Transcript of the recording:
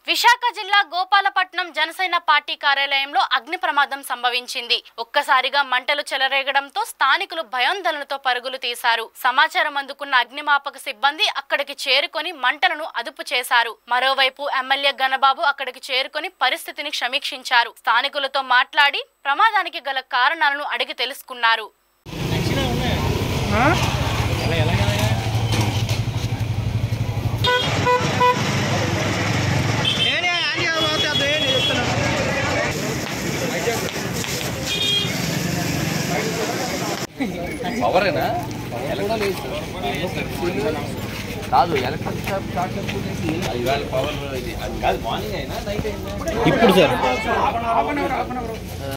విశాఖ జిల్లా గోపాలపట్నం జనసేన పార్టీ కార్యాలయంలో అగ్ని ప్రమాదం సంభవించింది ఒక్కసారిగా మంటలు చెలరేగడంతో స్థానికులు భయాందోళనతో పరుగులు తీశారు సమాచారం అందుకున్న అగ్నిమాపక సిబ్బంది అక్కడికి చేరుకొని మంటలను అదుపు చేశారు మరోవైపు ఎమ్మెల్యే గణబాబు అక్కడికి చేరుకొని పరిస్థితిని సమీక్షించారు స్థానికులతో మాట్లాడి ప్రమాదానికి గల కారణాలను అడిగి తెలుసుకున్నారు పవరేనా కాదు ఎలక్ట్రిక్ షాప్ షార్ట్ సర్క్యూట్ చేసి ఇవాళ పవర్ ఇది అది కాదు మార్నింగ్ అయినా నైట్ అయినా ఇప్పుడు సార్